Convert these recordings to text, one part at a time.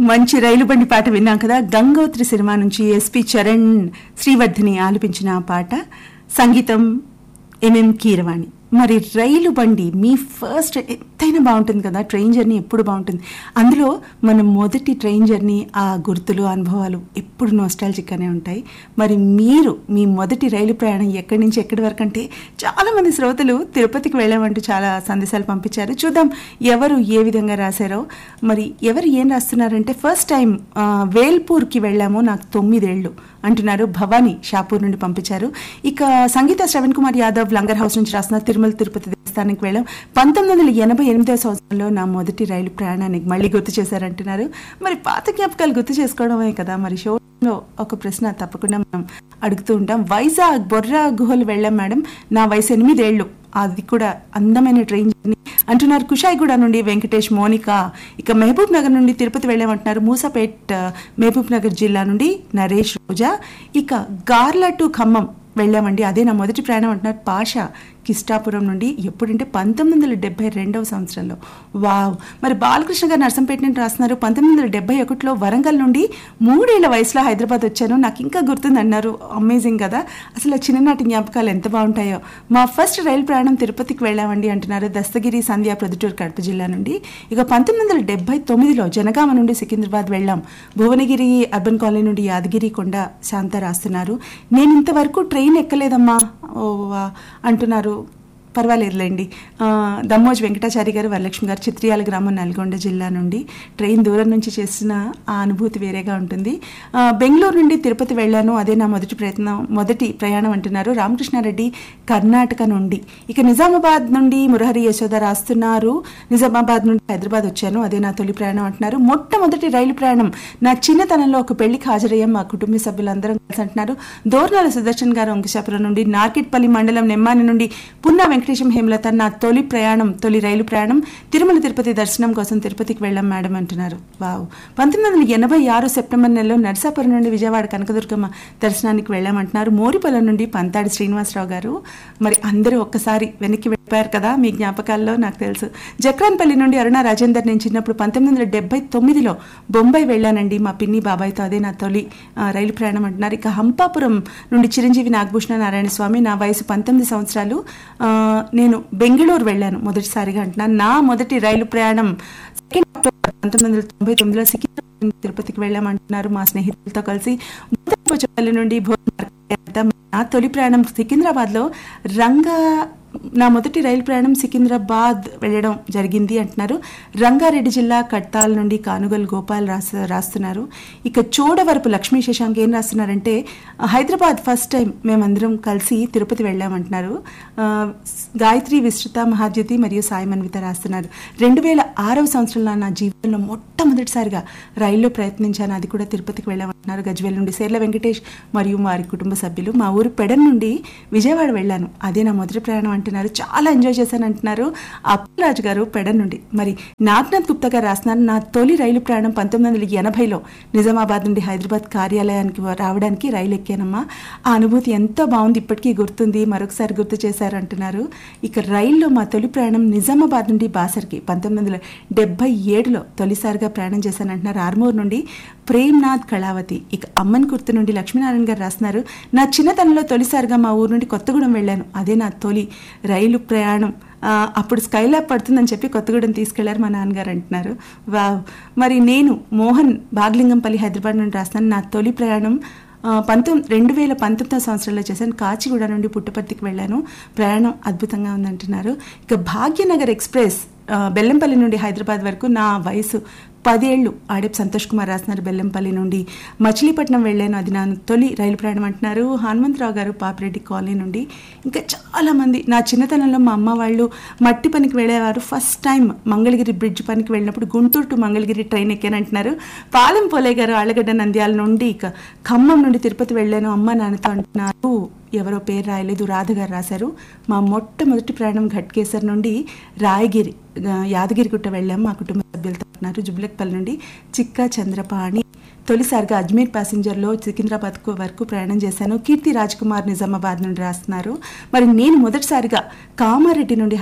మంచి రైలు బండి పాట విన్నాం కదా గంగోత్రి సినిమా నుంచి ఎస్పి చరణ్ శ్రీవర్ధిని ఆలపించిన ఆ పాట సంగీతం ఎంఎం కీరవాణి మరి రైలు బండి మీ ఫస్ట్ ఎంతైనా బాగుంటుంది కదా ట్రైన్ జర్నీ ఎప్పుడు బాగుంటుంది అందులో మన మొదటి ట్రైన్ జర్నీ ఆ గుర్తులు అనుభవాలు ఎప్పుడు నోస్టాలజిక్గానే ఉంటాయి మరి మీరు మీ మొదటి రైలు ప్రయాణం ఎక్కడి నుంచి ఎక్కడి వరకు అంటే చాలామంది శ్రోతలు తిరుపతికి వెళ్ళామంటూ చాలా సందేశాలు పంపించారు చూద్దాం ఎవరు ఏ విధంగా రాశారో మరి ఎవరు ఏం రాస్తున్నారంటే ఫస్ట్ టైం ఆ, వేల్పూర్కి వెళ్ళాము నాకు తొమ్మిదేళ్ళు అంటున్నారు భవానీ షాపూర్ నుండి పంపించారు ఇక సంగీత శ్రవణ్ కుమార్ యాదవ్ లంగర్ హౌస్ నుంచి రాసిన తిరుమల తిరుపతి దేవస్థానానికి వెళ్ళాం పంతొమ్మిది వందల ఎనభై ఎనిమిదవ సంవత్సరంలో నా మొదటి రైలు ప్రయాణానికి మళ్ళీ గుర్తు చేశారంటున్నారు మరి పాత జ్ఞాపకాలు గుర్తు చేసుకోవడమే కదా మరి షోలో ఒక ప్రశ్న తప్పకుండా మనం అడుగుతూ ఉంటాం వైజాగ్ బొర్రా గుహలు వెళ్ళాం మేడం నా వయసు ఎనిమిదేళ్ళు అది కూడా అందమైన ట్రైన్ జర్నీ అంటున్నారు కుషాయిగూడ నుండి వెంకటేష్ మోనిక ఇక మహబూబ్ నగర్ నుండి తిరుపతి వెళ్ళామంటున్నారు మూసాపేట్ ఆ, మహబూబ్ నగర్ జిల్లా నుండి నరేష్ రోజా ఇక గార్ల టు ఖమ్మం వెళ్ళామండి అదే నా మొదటి ప్రయాణం అంటున్నారు పాషా కిష్టాపురం నుండి ఎప్పుడంటే పంతొమ్మిది వందల డెబ్బై రెండవ సంవత్సరంలో వావ్ మరి బాలకృష్ణ గారు నర్సంపేట నుండి రాస్తున్నారు పంతొమ్మిది వందల డెబ్బై ఒకటిలో వరంగల్ నుండి మూడేళ్ల వయసులో హైదరాబాద్ వచ్చాను నాకు ఇంకా గుర్తుంది అన్నారు అమేజింగ్ కదా అసలు ఆ చిన్ననాటి జ్ఞాపకాలు ఎంత బాగుంటాయో మా ఫస్ట్ రైలు ప్రయాణం తిరుపతికి వెళ్ళామండి అంటున్నారు దస్తగిరి సంధ్యా ప్రొద్దుటూరు కడప జిల్లా నుండి ఇక పంతొమ్మిది వందల డెబ్బై తొమ్మిదిలో జనగామ నుండి సికింద్రాబాద్ వెళ్ళాం భువనగిరి అర్బన్ కాలనీ నుండి యాదగిరి కొండ శాంత రాస్తున్నారు నేను ఇంతవరకు ట్రైన్ ఎక్కలేదమ్మా ఓ వా అంటున్నారు పర్వాలేదులేండి ఆ, దమ్మోజ్ వెంకటాచారి గారు వరలక్ష్మి గారు చిత్రియాల గ్రామం నల్గొండ జిల్లా నుండి ట్రైన్ దూరం నుంచి చేసిన ఆ అనుభూతి వేరేగా ఉంటుంది ఆ, బెంగళూరు నుండి తిరుపతి వెళ్ళాను అదే నా మొదటి ప్రయత్నం మొదటి ప్రయాణం అంటున్నారు రామకృష్ణారెడ్డి కర్ణాటక నుండి ఇక నిజామాబాద్ నుండి మురహరి యశోద రాస్తున్నారు నిజామాబాద్ నుండి హైదరాబాద్ వచ్చాను అదే నా తొలి ప్రయాణం అంటున్నారు మొట్టమొదటి రైలు ప్రయాణం నా చిన్నతనంలో ఒక పెళ్లికి హాజరయ్యాం మా కుటుంబ సభ్యులందరం కలిసి అంటున్నారు దోర్నాల సుదర్శన్ గారు అంకుశాపురం నుండి నార్కెట్పల్లి మండలం నెమ్మాని నుండి పున్నా వెంకటేశం హేమలత నా తొలి ప్రయాణం తొలి రైలు ప్రయాణం తిరుమల తిరుపతి దర్శనం కోసం తిరుపతికి వెళ్ళాం మేడం అంటున్నారు వావ్ పంతొమ్మిది వందల ఎనభై ఆరు సెప్టెంబర్ నెలలో నర్సాపురం నుండి విజయవాడ కనకదుర్గమ్మ దర్శనానికి వెళ్ళామంటున్నారు మోరిపొలం నుండి పంతాడి శ్రీనివాసరావు గారు మరి అందరూ ఒక్కసారి వెనక్కి వెళ్ళిపోయారు కదా మీ జ్ఞాపకాల్లో నాకు తెలుసు జక్రాన్పల్లి నుండి అరుణ రాజేందర్ నేను చిన్నప్పుడు పంతొమ్మిది వందల డెబ్బై తొమ్మిదిలో బొంబాయి వెళ్ళానండి మా పిన్ని బాబాయ్తో అదే నా తొలి ఆ, రైలు ప్రయాణం అంటున్నారు ఇక హంపాపురం నుండి చిరంజీవి నాగభూషణ నారాయణ స్వామి నా వయసు పంతొమ్మిది సంవత్సరాలు ఆ, నేను బెంగళూరు వెళ్ళాను మొదటిసారిగా అంటున్నాను నా మొదటి రైలు ప్రయాణం సెకండ్ అక్టోబర్ పంతొమ్మిది వందల తొంభై తొమ్మిదిలో సికింద్రాబాద్ నుండి తిరుపతికి వెళ్ళామంటున్నారు మా స్నేహితులతో కలిసి పోచపల్లి నుండి భోజనం మార్కెట్ నా తొలి ప్రయాణం సికింద్రాబాద్లో రంగా నా మొదటి రైలు ప్రయాణం సికింద్రాబాద్ వెళ్ళడం జరిగింది అంటున్నారు రంగారెడ్డి జిల్లా కట్టాల నుండి కానుగల్ గోపాల్ రాస రాస్తున్నారు ఇక చోడవరపు లక్ష్మీ శశాంక్ ఏం రాస్తున్నారంటే హైదరాబాద్ ఫస్ట్ టైం మేమందరం కలిసి తిరుపతి వెళ్ళామంటున్నారు ఆ, గాయత్రి విస్తృత మహాద్యుతి మరియు సాయి మన్విత రాస్తున్నారు రెండు వేల ఆరవ సంవత్సరంలో నా జీవితంలో మొట్టమొదటిసారిగా రైల్లో ప్రయత్నించాను అది కూడా తిరుపతికి వెళ్ళామంటున్నారు గజ్వేల్ నుండి సేర్ల వెంకటేష్ మరియు వారి కుటుంబ సభ్యులు మా ఊరు పెడన్ నుండి విజయవాడ వెళ్ళాను అదే నా మొదటి ప్రయాణం అంటున్నారు చాలా ఎంజాయ్ చేశాను అంటున్నారు అప్పురాజు గారు పెడన్ నుండి మరి నాగ్నాథ్ గుప్తా గారు రాస్తున్నారు నా తొలి రైలు ప్రయాణం పంతొమ్మిది వందల ఎనభైలో నిజామాబాద్ నుండి హైదరాబాద్ కార్యాలయానికి రావడానికి రైలు ఎక్కానమ్మా ఆ అనుభూతి ఎంతో బాగుంది ఇప్పటికీ గుర్తుంది మరొకసారి గుర్తు చేశారు అంటున్నారు ఇక రైల్లో మా తొలి ప్రయాణం నిజామాబాద్ నుండి బాసర్కి పంతొమ్మిది వందల డెబ్బై ఏడులో తొలిసారిగా ప్రయాణం చేశాను అంటున్నారు ఆర్మూర్ నుండి ప్రేమ్నాథ్ కళావతి ఇక అమ్మన్ కుర్తు నుండి లక్ష్మీనారాయణ గారు రాస్తున్నారు నా చిన్నతనంలో తొలిసారిగా మా ఊరు నుండి కొత్తగూడెం వెళ్ళాను అదే నా తొలి రైలు ప్రయాణం ఆ, అప్పుడు స్కైలాబ్ పడుతుందని చెప్పి కొత్తగూడెం తీసుకెళ్లారు మా నాన్నగారు అంటున్నారు వావ్ మరి నేను మోహన్ బాగ్లింగంపల్లి హైదరాబాద్ నుండి రాస్తాను నా తొలి ప్రయాణం ఆ, పంతొమ్మిది రెండు వేల పంతొమ్మిదో సంవత్సరంలో చేశాను కాచిగూడ నుండి పుట్టపర్తికి వెళ్ళాను ప్రయాణం అద్భుతంగా ఉందంటున్నారు ఇక భాగ్యనగర్ ఎక్స్ప్రెస్ ఆ, బెల్లంపల్లి నుండి హైదరాబాద్ వరకు నా వయసు పదేళ్లు ఆడేపు సంతోష్ కుమార్ రాస్తున్నారు బెల్లంపల్లి నుండి మచిలీపట్నం వెళ్ళాను అది నా తొలి రైలు ప్రయాణం అంటున్నారు హనుమంతరావు గారు పాపిరెడ్డి కాలనీ నుండి ఇంకా చాలా మంది నా చిన్నతనంలో మా అమ్మ వాళ్ళు మట్టి పనికి వెళ్ళేవారు ఫస్ట్ టైం మంగళగిరి బ్రిడ్జ్ పనికి వెళ్ళినప్పుడు గుంటూరు టు మంగళగిరి ట్రైన్ ఎక్కాను అంటున్నారు పాలెం పోలే గారు ఆళ్ళగడ్డ నంద్యాల నుండి ఇక ఖమ్మం నుండి తిరుపతి వెళ్ళాను అమ్మ నాన్నతో అంటున్నారు ఎవరో పేరు రాయలేదు రాధ గారు రాశారు మా మొట్టమొదటి ప్రయాణం ఘట్కేసర్ నుండి రాయగిరి ఆ, యాదగిరిగుట్ట వెళ్ళాం మా కుటుంబ సభ్యులతో ఉన్నారు జుబ్లక్పల్లి నుండి చిక్కా చంద్రపాణి తొలిసారిగా అజ్మీర్ ప్యాసింజర్లో సికింద్రాబాద్ వరకు ప్రయాణం చేశాను కీర్తి రాజ్ కుమార్ నిజామాబాద్ నుండి రాస్తున్నారు మరి నేను మొదటిసారిగా కామారెడ్డి నుండి హైదరాబాద్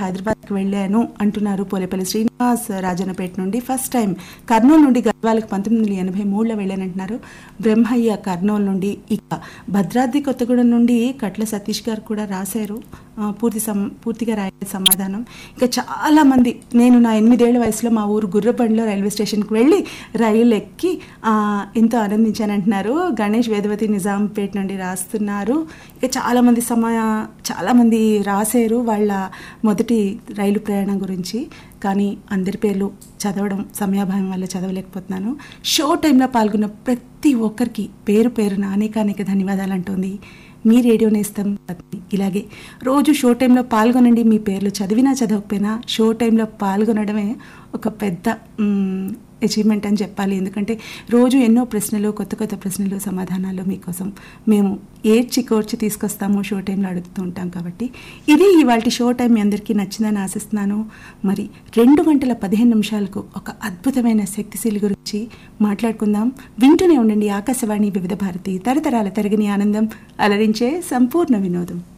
వెళ్ళాను అంటున్నారు పోలేపల్లి శ్రీనివాస్ రాజన్నపేట నుండి ఫస్ట్ టైం కర్నూలు నుండి గద్వాలకు పంతొమ్మిది వందల ఎనభై మూడులో వెళ్ళానంటున్నారు బ్రహ్మయ్య కర్నూలు నుండి ఇక భద్రాద్రి కొత్తగూడెం నుండి కట్ల సతీష్ గారు కూడా రాశారు ఆ, పూర్తి సం పూర్తిగా రాయలేదు సమాధానం ఇంకా చాలా మంది నేను నా ఎనిమిదేళ్ల వయసులో మా ఊరు గుర్రబండిలో రైల్వే స్టేషన్కి వెళ్ళి రైలు ఎక్కి ఆ, ఎంతో ఆనందించానంటున్నారు గణేష్ వేదవతి నిజాంపేట నుండి రాస్తున్నారు ఇక చాలామంది సమయ చాలామంది రాశారు వాళ్ళ మొదటి రైలు ప్రయాణం గురించి కానీ అందరి పేర్లు చదవడం సమయాభావం వల్ల చదవలేకపోతున్నాను షో టైంలో పాల్గొన్న ప్రతి ఒక్కరికి పేరు పేరున అనేక అనేక ధన్యవాదాలు అంటోంది మీ రేడియో నేస్తం పత్ని ఇలాగే రోజు షో టైంలో పాల్గొనండి మీ పేర్లు చదివినా చదవకపోయినా షో టైంలో పాల్గొనడమే ఒక పెద్ద అచీవ్మెంట్ అని చెప్పాలి ఎందుకంటే రోజు ఎన్నో ప్రశ్నలు కొత్త కొత్త ప్రశ్నలు సమాధానాలు మీకోసం మేము ఏడ్చి కోర్చి తీసుకొస్తాము షో టైంలో అడుగుతూ ఉంటాం కాబట్టి ఇది ఇవాళ షో టైం మీ అందరికీ నచ్చిందని ఆశిస్తున్నాను మరి రెండు గంటల పదిహేను నిమిషాలకు ఒక అద్భుతమైన శక్తిశీలి గురించి మాట్లాడుకుందాం వింటూనే ఉండండి ఆకాశవాణి వివిధ భారతి తరతరాల తరగని ఆనందం అలరించే సంపూర్ణ వినోదం